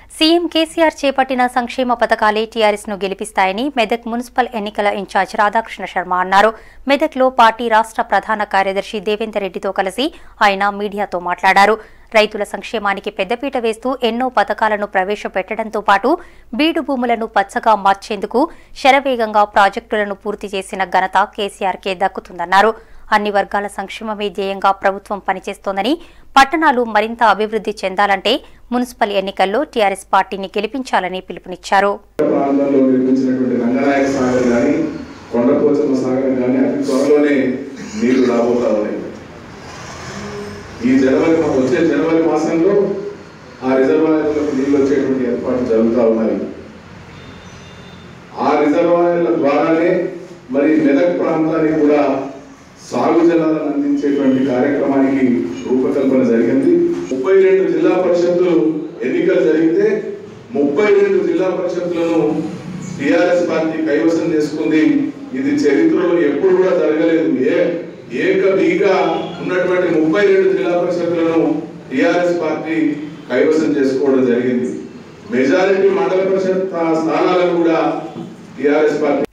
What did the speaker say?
CM KCR చేపట్టిన సంక్షేమ పథకాలే టీఆర్ఎస్ ను గెలిపిస్తాయని మెదక్ మున్సిపల్ ఎన్నికల ఇన్ఛార్జ్ రాధాకృష్ణ శర్మ అన్నారు మెదక్లో పార్టీ రాష్ట్ర ప్రధాన కార్యదర్శి దేవేందర్ రెడ్డితో కలిసి ఆయన మీడియాతో మాట్లాడారు రైతుల సంక్షేమానికి పెద్దపీట వేస్తూ ఎన్నో పథకాలను ప్రవేశపెట్టడంతో పాటు బీడు భూములను పచ్చగా మార్చేందుకు శరవేగంగా ప్రాజెక్టులను పూర్తి చేసిన ఘనత కేసీఆర్కే దక్కుతుందన్నారు అన్ని వర్గాల సంక్షేమమే ధ్యేయంగా ప్రభుత్వం పనిచేస్తోందని పట్టణాలు మరింత అభివృద్ధి చెందాలంటే మున్సిపల్ ఎన్నికల్లో టీఆర్ఎస్ పార్టీని గెలిపించాలని పిలుపునిచ్చారు ప్రాంతంలో నిర్మించినటువంటి రంగనాయక సాగర్ కానీ కొండపోచమ్మ సాగర్ కానీ అతి త్వరలోనే నీళ్లు రాబోతా ఉన్నాయి ఈ జనవరి మా- వచ్చే జనవరి మాసంలో ఆ రిజర్వాయర్లకు నీళ్లు వచ్చేటువంటి ఏర్పాట్లు జరుగుతూ ఉన్నాయి ఆ రిజర్వాయర్ల ద్వారానే మరి మెదక్ ప్రాంతానికి కూడా సాగు జలాలను అందించేటువంటి కార్యక్రమానికి రూపకల్పన జరిగింది ముప్పై రెండు జిల్లా పరిషత్తులు ఎన్నికలు జరిగితే ముప్పై రెండు జిల్లా పరిషత్తులను టిఆర్ఎస్ పార్టీ కైవసం చేసుకుంది ఇది చరిత్రలో ఎప్పుడు కూడా జరగలేదు ఏ ఏకబీగా ఉన్నటువంటి ముప్పై రెండు జిల్లా పరిషత్తులను టిఆర్ఎస్ పార్టీ కైవసం చేసుకోవడం జరిగింది మెజారిటీ మండల పరిషత్ స్థానాలను కూడా టిఆర్ఎస్ పార్టీ